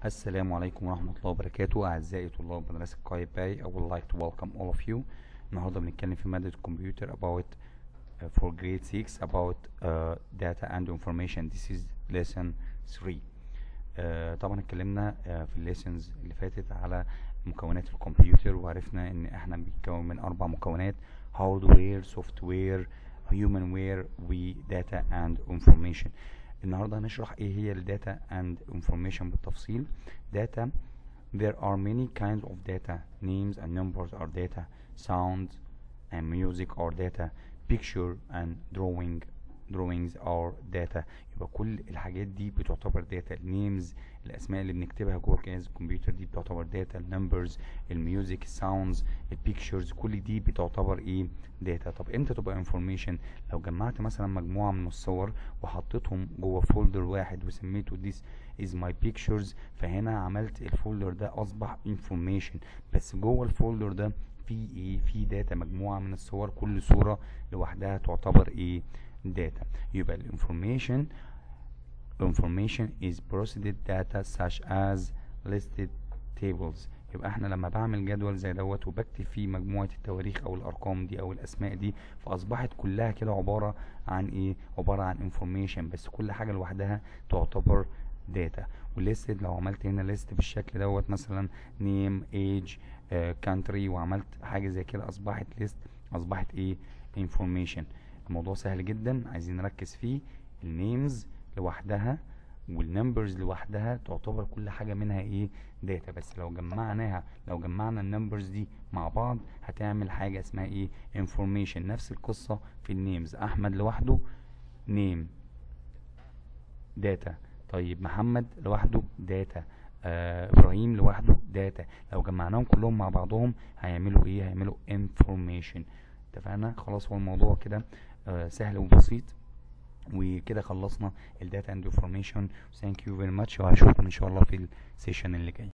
السلام عليكم ورحمة الله وبركاته أعزائي طلاب مدرسة قاي باي I would like to welcome all of you النهاردة بنتكلم في مادة الكمبيوتر about uh, for grade 6 about uh, data and information this is lesson 3 uh, طبعا اتكلمنا uh, في الليسنز اللي فاتت على مكونات الكمبيوتر وعرفنا ان احنا بيتكون من اربع مكونات hardware software humanware و data and information النهارده هنشرح ايه هي الداتا and information بالتفصيل data there are many kinds of data names and numbers are data sound and music are data picture and drawing drawings are data يبقى كل الحاجات دي بتعتبر داتا النيمز الاسماء اللي بنكتبها جوه جهاز الكمبيوتر دي بتعتبر داتا النمبرز الميوزك الساوندز البيكتشرز كل دي بتعتبر ايه داتا طب امتى تبقى انفورميشن لو جمعت مثلا مجموعه من الصور وحطيتهم جوه فولدر واحد وسميته this is my pictures فهنا عملت الفولدر ده اصبح انفورميشن بس جوه الفولدر ده في ايه في داتا مجموعه من الصور كل صوره لوحدها تعتبر ايه data يبقى الانفورميشن information is processed data such as listed tables يبقى احنا لما بعمل جدول زي دوت وبكتب فيه مجموعة التواريخ او الارقام دي او الاسماء دي فاصبحت كلها كده عبارة عن ايه عبارة عن information بس كل حاجة لوحدها تعتبر داتا والليستد لو عملت هنا ليست بالشكل دوت مثلا name age uh, country وعملت حاجة زي كده اصبحت ليست اصبحت ايه information الموضوع سهل جدا عايزين نركز فيه النيمز لوحدها والنمبرز لوحدها تعتبر كل حاجة منها ايه داتا بس لو جمعناها لو جمعنا النمبرز دي مع بعض هتعمل حاجة اسمها ايه information نفس القصة في النيمز احمد لوحده نيم داتا طيب محمد لوحده داتا آه ابراهيم لوحده داتا لو جمعناهم كلهم مع بعضهم هيعملوا ايه هيعملوا information اتفقنا خلاص هو الموضوع كده آه سهل وبسيط وكده خلصنا الداتا اند انفورميشن ثانك يو فيري ماتش وهشوفكم ان شاء الله في السيشن اللي جاي